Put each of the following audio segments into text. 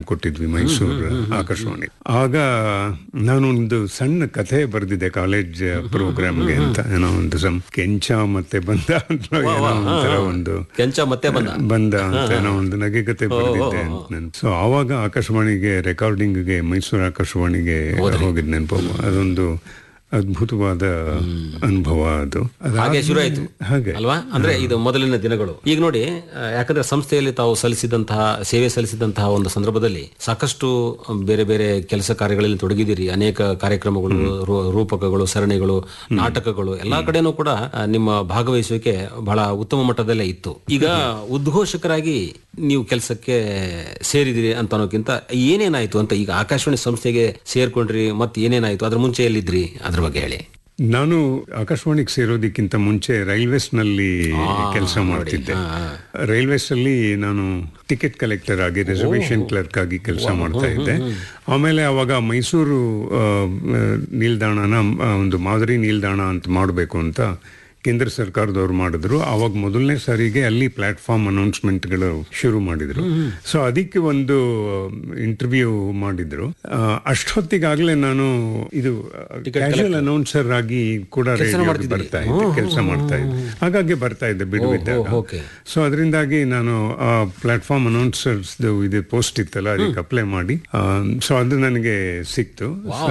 ಕೊಟ್ಟಿದ್ವಿ ಮೈಸೂರು ಆಕಾಶವಾಣಿ ಆಗ ನಾನು ಒಂದು ಸಣ್ಣ ಕಥೆ ಬರೆದಿದ್ದೆ ಕಾಲೇಜ್ ಪ್ರೋಗ್ರಾಮ್ಗೆ ಅಂತ ಏನೋ ಒಂದು ಸಮ್ ಕೆಂಚ ಮತ್ತೆ ಬಂದ ಅಂತ ಏನೋ ಒಂಥರ ಒಂದು ಕೆಂಚ ಮತ್ತೆ ಬಂದ ಬಂದ ಅಂತ ಏನೋ ಒಂದು ನಗೆಕತೆ ಬರೆದಿದ್ದೆ ಅಂತ ನಾನು ಸೊ ಆವಾಗ ಆಕಾಶವಾಣಿಗೆ ರೆಕಾರ್ಡಿಂಗ್ಗೆ ಮೈಸೂರು ಆಕಾಶವಾಣಿಗೆ ಹೋಗಿದ್ ನೆನಪು ಅದೊಂದು ಅದ್ಭುತವಾದ ಅನುಭವ ಅದು ಅದಾದ್ಮೇಲೆ- ಹಾಗೆ ಶುರು ಆಯ್ತು ಹಾಗೆ ಅಲ್ವಾ ಅಂದ್ರೆ ಇದು ಮೊದಲಿನ ದಿನಗಳು ಈಗ ನೋಡಿ ಆ, ಯಾಕಂದ್ರೆ ಸಂಸ್ಥೆಯಲ್ಲಿ ತಾವು ಸಲ್ಲಿಸಿದಂತಹ ಸೇವೆ ಸಲ್ಲಿಸಿದಂತಹ ಒಂದು ಸಂದರ್ಭದಲ್ಲಿ ಸಾಕಷ್ಟು ಬೇರೆ ಬೇರೆ ಕೆಲಸ ಕಾರ್ಯಗಳಲ್ಲಿ ತೊಡಗಿದಿರಿ ಅನೇಕ ಕಾರ್ಯಕ್ರಮಗಳು ರೂ- ರೂಪಕಗಳು ಸರಣಿಗಳು ನಾಟಕಗಳು ಎಲ್ಲಾ ಕಡೆನೂ ಕೂಡ ಆ, ನಿಮ್ಮ ಭಾಗವಹಿಸುವಿಕೆ ಬಹಳ ಉತ್ತಮ ಮಟ್ಟದಲ್ಲೇ ಇತ್ತು ಈಗ ಉದ್ಘೋಷಕರಾಗಿ ನೀವು ಕೆಲಸಕ್ಕೆ ಸೇರಿದಿರಿ ಅಂತ ಅನ್ನೋಕ್ಕಿಂತ ಏನೇನಾಯ್ತು ಅಂತ ಈಗ ಆಕಾಶವಾಣಿ ಸಂಸ್ಥೆಗೆ ಸೇರ್ಕೊಂಡ್ರಿ ಮತ್ತೆ ಏನೇನಾಯ್ತು ಅದ್ರ ಮುಂಚೆ ಎಲ್ಲಿದ್ರಿ ಅದ್ರ ಬಗ್ಗೆ ಹೇಳಿ ನಾನು ಆಕಾಶವಾಣಿಗೆ ಸೇರೋದಕ್ಕಿಂತ ಮುಂಚೆ ರೈಲ್ವೇಸ್ ನಲ್ಲಿ ಕೆಲಸ ಮಾಡ್ತಿದ್ದೆ ರೈಲ್ವೇಸ್ ಅಲ್ಲಿ ನಾನು ಟಿಕೆಟ್ ಕಲೆಕ್ಟರ್ ಆಗಿ ರಿಸರ್ವೇಶನ್ ಕ್ಲರ್ಕ್ ಆಗಿ ಕೆಲಸ ಮಾಡ್ತಾ ಇದ್ದೆ ಆಮೇಲೆ ಅವಾಗ ಮೈಸೂರು ಆ, ಆ, ನಿಲ್ದಾಣನ ಆ, ಒಂದು ಮಾದರಿ ನಿಲ್ದಾಣ ಅಂತ ಮಾಡಬೇಕು ಅಂತ ಕೇಂದ್ರ ಸರ್ಕಾರದವ್ರು ಮಾಡಿದ್ರು ಅವಾಗ ಮೊದಲನೇ ಸಾರಿಗೆ ಅಲ್ಲಿ ಪ್ಲಾಟ್ಫಾರ್ಮ್ ಅನೌನ್ಸ್ಮೆಂಟ್ಗಳು ಶುರು ಮಾಡಿದ್ರು ಸೊ ಅದಕ್ಕೆ ಒಂದು ಇಂಟರ್ವ್ಯೂ ಮಾಡಿದ್ರು ಆ, ಅಷ್ಟೊತ್ತಿಗಾಗ್ಲೇ ನಾನು ಇದು ಕ್ಯಾಶುವಲ್ ಅನೌನ್ಸರ್ ಆಗಿ ಕೂಡ ರೇಡಿಯೋಗೆ ಬರ್ತಾ ಇದ್ದೆ ಕೆಲಸ ಮಾಡ್ತಾ ಇದ್ದೆ ಹಾಗಾಗಿ ಬರ್ತಾ ಇದ್ದೆ ಬಿಡುವಿದ್ದಾಗ ಓಕೆ ಸೊ ಅದರಿಂದಾಗಿ ನಾನು ಆ ಪ್ಲಾಟ್ಫಾರ್ಮ್ ಅನೌನ್ಸರ್ಸ್ ಇದು ಪೋಸ್ಟ್ ಇತ್ತಲ್ಲ ಅದಕ್ಕೆ ಅಪ್ಲೈ ಮಾಡಿ ಸೊ ಅದು ನನಗೆ ಸಿಕ್ತು ಸೊ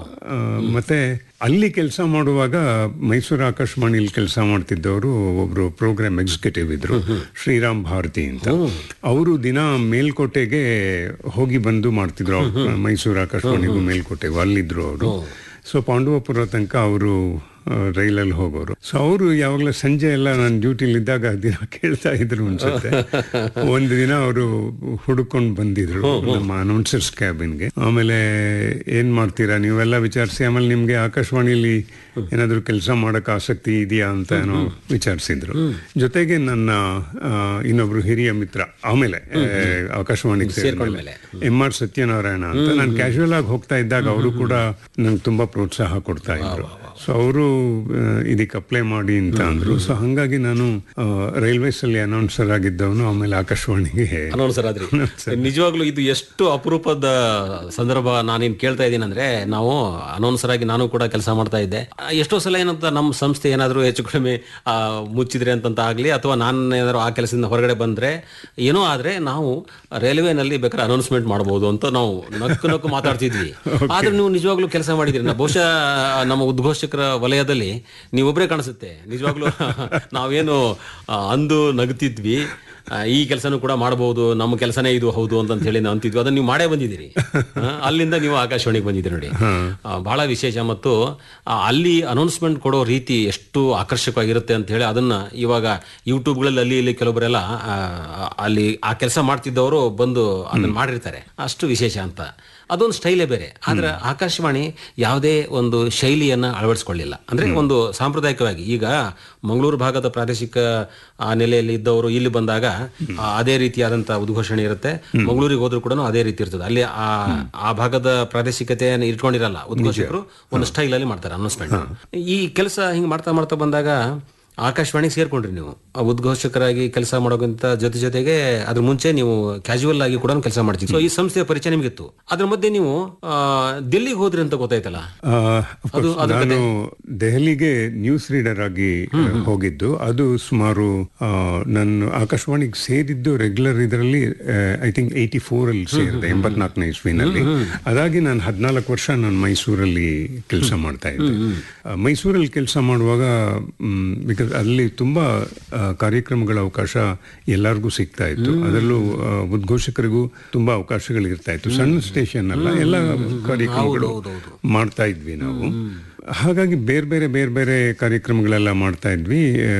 ಮತ್ತೆ ಅಲ್ಲಿ ಕೆಲಸ ಮಾಡುವಾಗ ಮೈಸೂರು ಆಕಾಶವಾಣಿಲಿ ಕೆಲಸ ಮಾಡ್ತಿದ್ದವರು ಒಬ್ರು ಪ್ರೋಗ್ರಾಮ್ ಎಕ್ಸಿಕ್ಯೂಟಿವ್ ಇದ್ರು ಶ್ರೀರಾಮ್ ಭಾರತಿ ಅಂತ ಅವರು ದಿನ ಮೇಲ್ಕೋಟೆಗೆ ಹೋಗಿ ಬಂದು ಮಾಡ್ತಿದ್ರು ಅವ್ರು ಮೈಸೂರು ಆಕಾಶವಾಣಿಗೂ ಮೇಲ್ಕೋಟೆಗೂ ಅಲ್ಲಿದ್ರು ಅವರು ಸೊ ಪಾಂಡವಪುರ ತನಕ ಅವರು ರೈಲಲ್ಲಿ ಹೋಗೋರು ಸೊ ಅವರು ಯಾವಾಗಲೂ ಸಂಜೆ ಎಲ್ಲ ನಾನು ಡ್ಯೂಟಿಲಿ ಇದ್ದಾಗ ದಿನ ಕೇಳ್ತಾ ಇದ್ರು ಅನ್ಸುತ್ತೆ ಒಂದು ದಿನ ಅವರು ಹುಡುಕೊಂಡು ಬಂದಿದ್ರು ನಮ್ಮ ಅನೌನ್ಸರ್ಸ್ ಕ್ಯಾಬಿನ್ಗೆ ಆಮೇಲೆ ಏನ್ ಮಾಡ್ತೀರಾ ನೀವೆಲ್ಲ ವಿಚಾರಿಸಿ ಆಮೇಲೆ ನಿಮ್ಗೆ ಆಕಾಶವಾಣಿಲಿ ಏನಾದ್ರು ಕೆಲಸ ಮಾಡಕ್ ಆಸಕ್ತಿ ಇದೆಯಾ ಅಂತ ಏನೋ ವಿಚಾರಿಸಿದ್ರು ಜೊತೆಗೆ ನನ್ನ ಆ, ಇನ್ನೊಬ್ರು ಹಿರಿಯ ಮಿತ್ರ ಆಮೇಲೆ ಆ, ಆಕಾಶವಾಣಿಗೆ ಸೇರ್ಕೊಂಡ್ಮೇಲೆ ಎಂ ಆರ್ ಸತ್ಯನಾರಾಯಣ ಅಂತ ನಾನು ಕ್ಯಾಶುವಲ್ ಆಗಿ ಹೋಗ್ತಾ ಇದ್ದಾಗ ಅವರು ಕೂಡ ನಂಗೆ ತುಂಬಾ ಪ್ರೋತ್ಸಾಹ ಕೊಡ್ತಾ ಇದ್ರು ಸೊ ಅವರು ಇದಕ್ಕೆ ಅಪ್ಲೈ ಮಾಡಿ ಅಂತ ಅಂದ್ರು ಸೊ ಹಂಗಾಗಿ ನಾನು ರೈಲ್ವೇಸ್ ಅಲ್ಲಿ ಅನೌನ್ಸರ್ ಆಗಿದ್ದವನು ಆಮೇಲೆ ಆಕಾಶವಾಣಿಗೆ ಅನೌನ್ಸರ್ ಆದ್ರಿ ನಿಜವಾಗ್ಲೂ ಇದು ಎಷ್ಟು ಅಪರೂಪದ ಸಂದರ್ಭ ನಾನೇನ್ ಕೇಳ್ತಾ ಇದ್ದೀನಿ ಅಂದ್ರೆ ನಾವು ಅನೌನ್ಸರ್ ಆಗಿ ನಾನು ಕೂಡ ಕೆಲಸ ಮಾಡ್ತಾ ಇದ್ದೆ ಆ, ಎಷ್ಟೋ ಸಲ ಏನಂತ ನಮ್ಮ ಸಂಸ್ಥೆ ಏನಾದರೂ ಹೆಚ್ಚು ಕಡಿಮೆ ಆ, ಮುಚ್ಚಿದ್ರೆ ಅಂತಂತ ಆಗ್ಲಿ ಅಥವಾ ನಾನು ಏನಾದ್ರು ಆ ಕೆಲಸದಿಂದ ಹೊರಗಡೆ ಬಂದ್ರೆ ಏನೋ ಆದ್ರೆ ನಾವು ರೈಲ್ವೆನಲ್ಲಿ ಬೇಕಾದ್ರೆ ಅನೌನ್ಸ್ಮೆಂಟ್ ಮಾಡಬಹುದು ಅಂತ ನಾವು ನಕ್ಕು ನಕ್ಕು ಮಾತಾಡ್ತಿದ್ವಿ ಆದ್ರೆ ನೀವು ನಿಜವಾಗ್ಲೂ ಕೆಲಸ ಮಾಡಿದ್ರಿ ನಾ ಬಹುಶಃ ನಮ್ಮ ಉದ್ಘೋಷಕರ ವಲಯದಲ್ಲಿ ನೀವೊಬ್ಬರೇ ಕಾಣಿಸುತ್ತೆ ನಿಜವಾಗ್ಲೂ ನಾವೇನು ಆ, ಅಂದು ನಗ್ತಿದ್ವಿ ಆ, ಈ ಕೆಲಸನೂ ಕೂಡ ಮಾಡಬಹುದು ನಮ್ಮ ಕೆಲಸನೇ ಇದು ಹೌದು ಅಂತ ಹೇಳಿ ನಾವು ಅಂತಿದ್ವಿ ಅದನ್ನ ನೀವು ಮಾಡೇ ಬಂದಿದ್ದೀರಿ ಆ, ಅಲ್ಲಿಂದ ನೀವು ಆಕಾಶವಾಣಿಗೆ ಬಂದಿದ್ದೀರಿ ನೋಡಿ ಆ, ಬಹಳ ವಿಶೇಷ ಮತ್ತು ಆ, ಅಲ್ಲಿ ಅನೌನ್ಸ್ಮೆಂಟ್ ಕೊಡೋ ರೀತಿ ಎಷ್ಟು ಆಕರ್ಷಕವಾಗಿರುತ್ತೆ ಅಂತ ಹೇಳಿ ಅದನ್ನ ಇವಾಗ ಯೂಟ್ಯೂಬ್ಗಳಲ್ಲಿ ಅಲ್ಲಿ ಇಲ್ಲಿ ಕೆಲವೊಬ್ಬರೆಲ್ಲ ಆ, ಅಲ್ಲಿ ಆ ಕೆಲಸ ಮಾಡ್ತಿದ್ದವರು ಬಂದು ಅದನ್ನ ಮಾಡಿರ್ತಾರೆ ಅಷ್ಟು ವಿಶೇಷ ಅಂತ ಅದೊಂದು ಸ್ಟೈಲೇ ಬೇರೆ ಆದ್ರೆ ಆಕಾಶವಾಣಿ ಯಾವುದೇ ಒಂದು ಶೈಲಿಯನ್ನ ಅಳವಡಿಸ್ಕೊಳ್ಳಿಲ್ಲ ಅಂದ್ರೆ ಒಂದು ಸಾಂಪ್ರದಾಯಿಕವಾಗಿ ಈಗ ಮಂಗಳೂರು ಭಾಗದ ಪ್ರಾದೇಶಿಕ ಆ ನೆಲೆಯಲ್ಲಿ ಇದ್ದವರು ಇಲ್ಲಿ ಬಂದಾಗ ಆ, ಅದೇ ರೀತಿಯಾದಂತಹ ಉದ್ಘೋಷಣೆ ಇರುತ್ತೆ ಮಂಗಳೂರಿಗೆ ಹೋದ್ರು ಕೂಡ ಅದೇ ರೀತಿ ಇರ್ತದೆ ಅಲ್ಲಿ ಆ ಆ ಭಾಗದ ಪ್ರಾದೇಶಿಕತೆಯನ್ನು ಇಟ್ಕೊಂಡಿರಲ್ಲ ಉದ್ಘೋಷಕರು ಒಂದು ಸ್ಟೈಲ್ ಅಲ್ಲಿ ಮಾಡ್ತಾರೆ ಅನೌನ್ಸ್ಮೆಂಟ್ ಈ ಕೆಲಸ ಹಿಂಗ್ ಮಾಡ್ತಾ ಮಾಡ್ತಾ ಬಂದಾಗ ಆಕಾಶವಾಣಿಗೆ ಸೇರ್ಕೊಂಡ್ರಿ ನೀವು ಆ ಉದ್ಘೋಷಕರಾಗಿ ಕೆಲಸ ಮಾಡೋಕ್ಕಿಂತ ಜೊತೆ ಜೊತೆಗೆ ಅದ್ರ ಮುಂಚೆ ನೀವು ಕ್ಯಾಶುವಲ್ ಆಗಿ ಕೂಡ ಕೆಲಸ ಮಾಡ್ತಿದ್ರಿ ಸೊ ಈ ಸಂಸ್ಥೆಯ ಪರಿಚಯ ನಿಮಗಿತ್ತು ಅದ್ರ ಮಧ್ಯೆ ನೀವು ಆ, ದಿಲ್ಲಿಗೆ ಹೋದ್ರಿ ಅಂತ ಗೊತ್ತಾಯ್ತಲ್ಲ ಆ, of course, ನಾನು ದೆಹಲಿಗೆ ನ್ಯೂಸ್ ರೀಡರ್ ಆಗಿ ಹೋಗಿದ್ದು ಅದು ಸುಮಾರು ಆ, ನಾನು ಆಕಾಶವಾಣಿಗೆ ಸೇರಿದ್ದು ರೆಗ್ಯುಲರ್ ಇದರಲ್ಲಿ ಐ ಥಿಂಕ್ ಏಯ್ಟಿ ಫೋರ್ ಅಲ್ಲಿ ಸೇರಿದೆ ಎಂಬತ್ನಾಲ್ಕನೇ ಇಸ್ವಿನಲ್ಲಿ ಅದಾಗಿ ನಾನು ಹದಿನಾಲ್ಕು ವರ್ಷ ನಾನು ಮೈಸೂರಲ್ಲಿ ಕೆಲಸ ಮಾಡ್ತಾ ಇದ್ದೆ ಆ, ಮೈಸೂರಲ್ಲಿ ಕೆಲಸ ಮಾಡುವಾಗ ಬಿಕಾಸ್ ಅಲ್ಲಿ ತುಂಬಾ ಆ, ಕಾರ್ಯಕ್ರಮಗಳ ಅವಕಾಶ ಎಲ್ಲರಿಗೂ ಸಿಗ್ತಾ ಇತ್ತು ಅದರಲ್ಲೂ ಆ, ಉದ್ಘೋಷಕರಿಗೂ ತುಂಬಾ ಅವಕಾಶಗಳು ಇರ್ತಾ ಇತ್ತು ಸಣ್ಣ ಸ್ಟೇಷನ್ ಅಲ್ಲ ಎಲ್ಲ ಕಾರ್ಯಕ್ರಮಗಳು ಮಾಡ್ತಾ ಇದ್ವಿ ನಾವು ಹಾಗಾಗಿ ಬೇರೆ ಬೇರೆ ಬೇರೆ ಬೇರೆ ಕಾರ್ಯಕ್ರಮಗಳೆಲ್ಲ ಮಾಡ್ತಾ ಇದ್ವಿ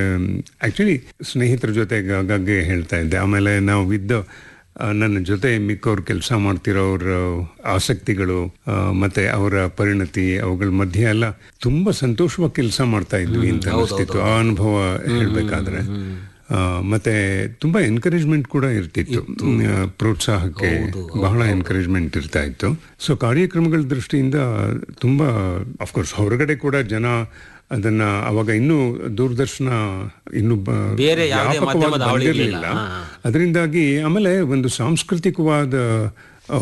ಆಕ್ಚುಲಿ ಸ್ನೇಹಿತರ ಜೊತೆಗೆ ಆಗಾಗ್ಗೆ ಹೇಳ್ತಾ ಇದ್ದೆ ಆಮೇಲೆ ನಾವು ಇದ್ದ ಆ, ನನ್ನ ಜೊತೆ ಮಿಕ್ಕವ್ರು ಕೆಲಸ ಮಾಡ್ತಿರೋರ ಆಸಕ್ತಿಗಳು ಆ, ಮತ್ತೆ ಅವರ ಪರಿಣತಿ ಅವುಗಳ ಮಧ್ಯೆ ಎಲ್ಲ ತುಂಬಾ ಸಂತೋಷವಾಗಿ ಕೆಲಸ ಮಾಡ್ತಾ ಇದ್ವಿ ಅಂತ ಅನಿಸ್ತಿತ್ತು ಆ ಅನುಭವ ಹೇಳ್ಬೇಕಾದ್ರೆ ಆ, ಮತ್ತೆ ತುಂಬಾ ಎನ್ಕರೇಜ್ಮೆಂಟ್ ಕೂಡ ಇರ್ತಿತ್ತು ಆ, ಪ್ರೋತ್ಸಾಹಕ್ಕೆ ಬಹಳ ಎನ್ಕರೇಜ್ಮೆಂಟ್ ಇರ್ತಾ ಇತ್ತು ಸೊ ಕಾರ್ಯಕ್ರಮಗಳ ದೃಷ್ಟಿಯಿಂದ ತುಂಬಾ ಅಫ್ಕೋರ್ಸ್ ಹೊರಗಡೆ ಕೂಡ ಜನ ಅದನ್ನ ಅವಾಗ ಇನ್ನೂ ದೂರದರ್ಶನ ಇನ್ನು ಬ- ಬೇರೆ ಯಾವುದೇ ವ್ಯಾಪಕವಾಗಿ ಮಾಧ್ಯಮದ ಹಾವಳಿ ಬಂದಿರ್ಲಿಲ್ಲ ಇರ್ಲಿಲ್ಲ. ಅದರಿಂದಾಗಿ ಆಮೇಲೆ ಒಂದು ಸಾಂಸ್ಕೃತಿಕವಾದ